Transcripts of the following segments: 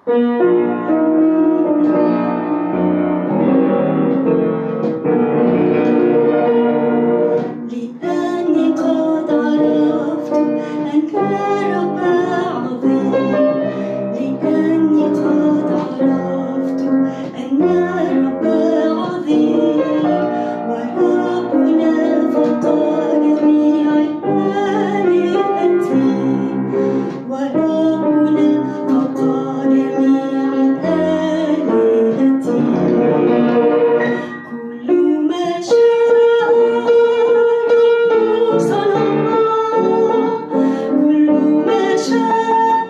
لأني قد عرفت أنك رب عظيم لأني قد عرفت أن رب عظيم وربنا فوق جميع الآلهة وربنا فوق جميع الآلهة كل ما شاء رب صنع كل ما شاء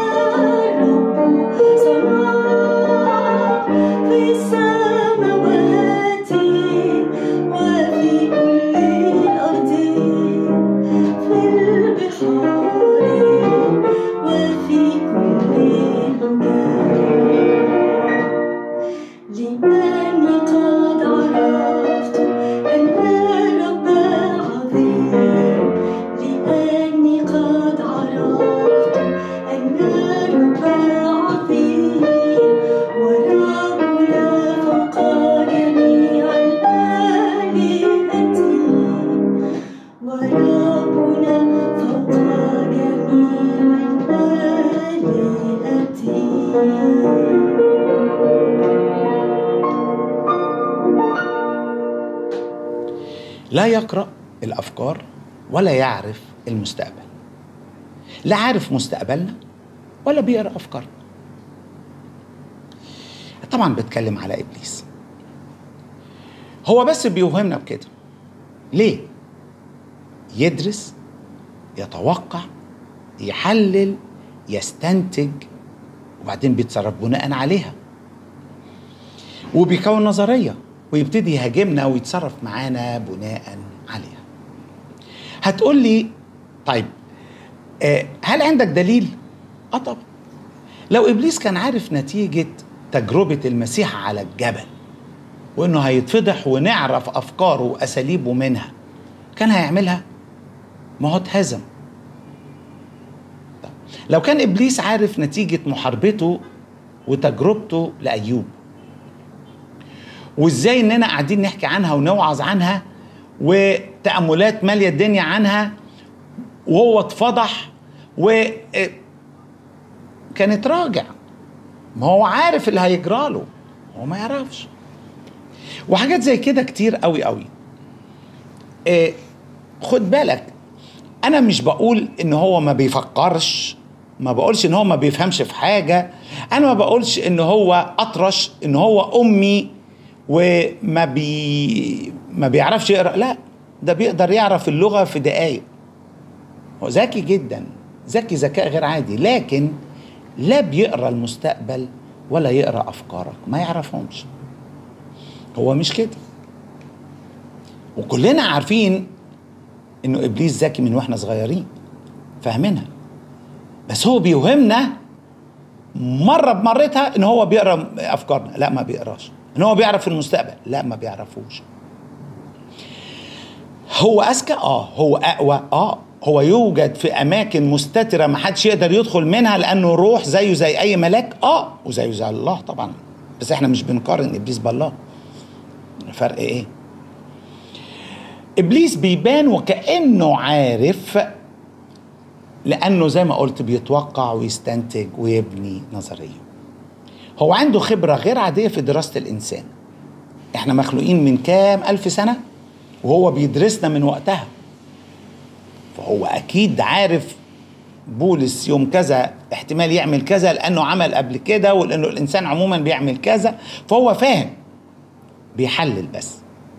رب صنع في السماوات وفي كل الأرض في البحار وفي كل المكان لأني قد عرفت أن رب عظيم لأني قد عرفت أن رب عظيم وربنا فوق جميع الآلهة وربنا فوق جميع الآلهة لا يقرأ الأفكار ولا يعرف المستقبل لا عارف مستقبلنا ولا بيقرأ أفكارنا طبعا بتكلم على إبليس هو بس بيوهمنا بكده ليه يدرس يتوقع يحلل يستنتج وبعدين بيتصرف بناء عليها وبيكون نظريه ويبتدي يهاجمنا ويتصرف معانا بناء عليها هتقول لي طيب آه، هل عندك دليل اه طبعا لو ابليس كان عارف نتيجه تجربه المسيح على الجبل وانه هيتفضح ونعرف افكاره واساليبه منها كان هيعملها ما هو اتهزم طب، لو كان ابليس عارف نتيجه محاربته وتجربته لايوب وازاي اننا قاعدين نحكي عنها ونوعظ عنها وتأملات مالية الدنيا عنها وهو اتفضح و كان اتراجع ما هو عارف اللي هيجرى له هو ما يعرفش وحاجات زي كده كتير قوي قوي إيه خد بالك انا مش بقول ان هو ما بيفكرش ما بقولش ان هو ما بيفهمش في حاجه انا ما بقولش ان هو اطرش ان هو امي وما بي ما بيعرفش يقرا لا ده بيقدر يعرف اللغه في دقايق هو ذكي جدا ذكي ذكاء غير عادي لكن لا بيقرا المستقبل ولا يقرا افكارك ما يعرفهمش هو مش كده وكلنا عارفين انه ابليس ذكي من واحنا صغيرين فاهمينها بس هو بيوهمنا مره بمرتها ان هو بيقرا افكارنا لا ما بيقراش ان هو بيعرف المستقبل لا ما بيعرفوش هو اذكى اه هو اقوى اه هو يوجد في اماكن مستتره ما حدش يقدر يدخل منها لانه روح زيه زي اي ملاك اه وزيه زي الله طبعا بس احنا مش بنقارن ابليس بالله الفرق ايه ابليس بيبان وكانه عارف لانه زي ما قلت بيتوقع ويستنتج ويبني نظريه هو عنده خبره غير عاديه في دراسه الانسان احنا مخلوقين من كام الف سنه وهو بيدرسنا من وقتها فهو اكيد عارف بولس يوم كذا احتمال يعمل كذا لانه عمل قبل كده ولانه الانسان عموما بيعمل كذا فهو فاهم بيحلل بس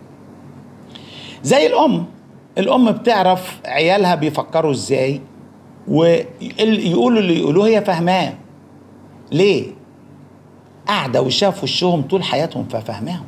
زي الام الام بتعرف عيالها بيفكروا ازاي ويقولوا اللي يقولوه هي فاهماه ليه قاعده وشها في وشهم طول حياتهم ففاهماهم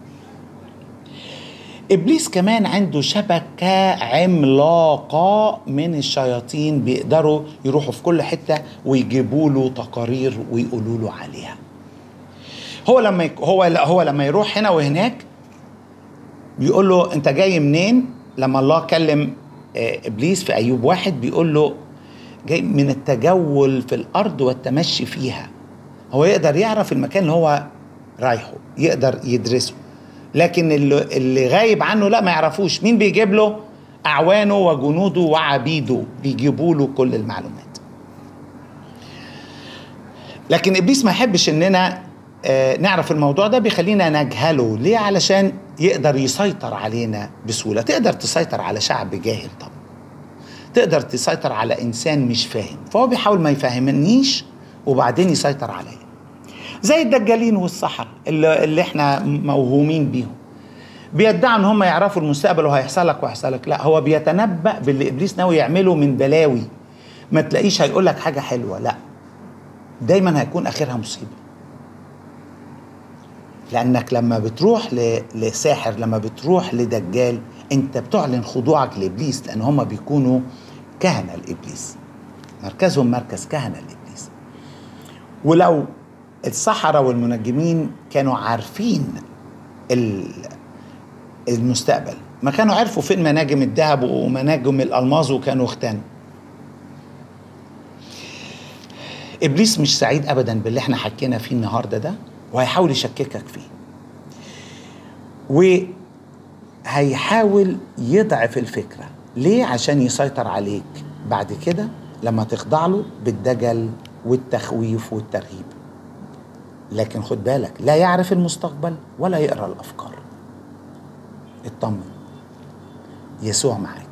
ابليس كمان عنده شبكه عملاقه من الشياطين بيقدروا يروحوا في كل حته ويجيبوا له تقارير ويقولوا له عليها هو لما يك... هو هو لما يروح هنا وهناك بيقول له انت جاي منين لما الله كلم آه، ابليس في ايوب واحد بيقول له جاي من التجول في الارض والتمشي فيها هو يقدر يعرف المكان اللي هو رايحه يقدر يدرسه لكن اللي, اللي غايب عنه لا ما يعرفوش مين بيجيب له اعوانه وجنوده وعبيده بيجيبوا له كل المعلومات لكن ابليس ما يحبش اننا آه، نعرف الموضوع ده بيخلينا نجهله ليه علشان يقدر يسيطر علينا بسهوله تقدر تسيطر على شعب جاهل طبعا تقدر تسيطر على انسان مش فاهم فهو بيحاول ما يفهمنيش وبعدين يسيطر عليا زي الدجالين والسحر اللي, اللي احنا موهومين بيهم بيدعوا ان هم يعرفوا المستقبل وهيحصل لك وهيحصل لك لا هو بيتنبأ باللي ابليس ناوي يعمله من بلاوي ما تلاقيش هيقول لك حاجه حلوه لا دايما هيكون اخرها مصيبه لانك لما بتروح ل- لساحر لما بتروح لدجال انت بتعلن خضوعك لابليس لان هم بيكونوا كهنه لابليس مركزهم مركز كهنه لابليس ولو السحره والمنجمين كانوا عارفين ال- المستقبل ما كانوا عرفوا فين مناجم الذهب ومناجم الالماظ وكانوا اختنوا ابليس مش سعيد ابدا باللي احنا حكينا فيه النهارده ده وهيحاول يشككك فيه وهيحاول يضعف الفكره ليه عشان يسيطر عليك بعد كده لما تخضع له بالدجل والتخويف والترهيب لكن خد بالك لا يعرف المستقبل ولا يقرا الافكار اطمن يسوع معاك